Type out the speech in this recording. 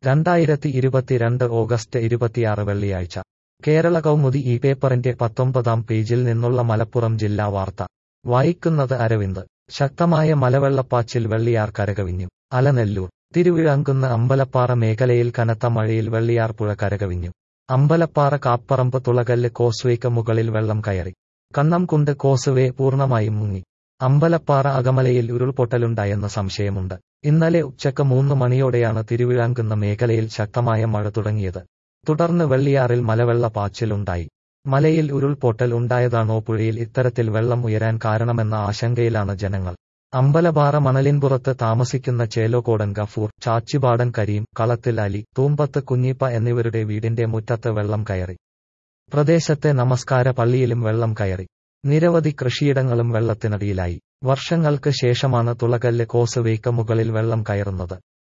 രണ്ടായിരത്തി ഇരുപത്തിരണ്ട് ഓഗസ്റ്റ് ഇരുപത്തിയാറ് വെള്ളിയാഴ്ച കേരള കൗമുദി ഈ പേപ്പറിന്റെ പത്തൊമ്പതാം പേജിൽ നിന്നുള്ള മലപ്പുറം ജില്ലാ വാർത്ത വായിക്കുന്നത് അരവിന്ദ് ശക്തമായ മലവെള്ളപ്പാച്ചിൽ വെള്ളിയാർ കരകവിഞ്ഞു അലനെല്ലൂർ തിരുവിഴാങ്കുന്ന് അമ്പലപ്പാറ മേഖലയിൽ കനത്ത മഴയിൽ വെള്ളിയാർ പുഴ കരകവിഞ്ഞു അമ്പലപ്പാറ കാപ്പറമ്പ് തുളകല്ല് കോസ്വേക്ക് മുകളിൽ വെള്ളം കയറി കണ്ണംകുണ്ട് കോസ്വേ പൂർണ്ണമായും മുങ്ങി അമ്പലപ്പാറ അകമലയിൽ ഉരുൾപൊട്ടലുണ്ടായെന്ന സംശയമുണ്ട് ഇന്നലെ ഉച്ചക്ക് മൂന്ന് മണിയോടെയാണ് തിരുവിഴാങ്കുന്ന മേഖലയിൽ ശക്തമായ മഴ തുടങ്ങിയത് തുടർന്ന് വെള്ളിയാറിൽ മലവെള്ള പാച്ചിലുണ്ടായി മലയിൽ ഉരുൾപൊട്ടൽ ഉണ്ടായതാണോ പുഴയിൽ ഇത്തരത്തിൽ വെള്ളം ഉയരാൻ കാരണമെന്ന ആശങ്കയിലാണ് ജനങ്ങൾ അമ്പലപാറ മണലിൻപുറത്ത് താമസിക്കുന്ന ചേലോകോടൻ ഗഫൂർ ചാച്ചിപാടൻ കരീം കളത്തിൽ അലി തൂമ്പത്ത് കുഞ്ഞിപ്പ എന്നിവരുടെ വീടിന്റെ മുറ്റത്ത് വെള്ളം കയറി പ്രദേശത്തെ നമസ്കാര പള്ളിയിലും വെള്ളം കയറി നിരവധി കൃഷിയിടങ്ങളും വെള്ളത്തിനടിയിലായി വർഷങ്ങൾക്ക് ശേഷമാണ് തുളകല്ല് കോസുവേക്ക് മുകളിൽ വെള്ളം കയറുന്നത്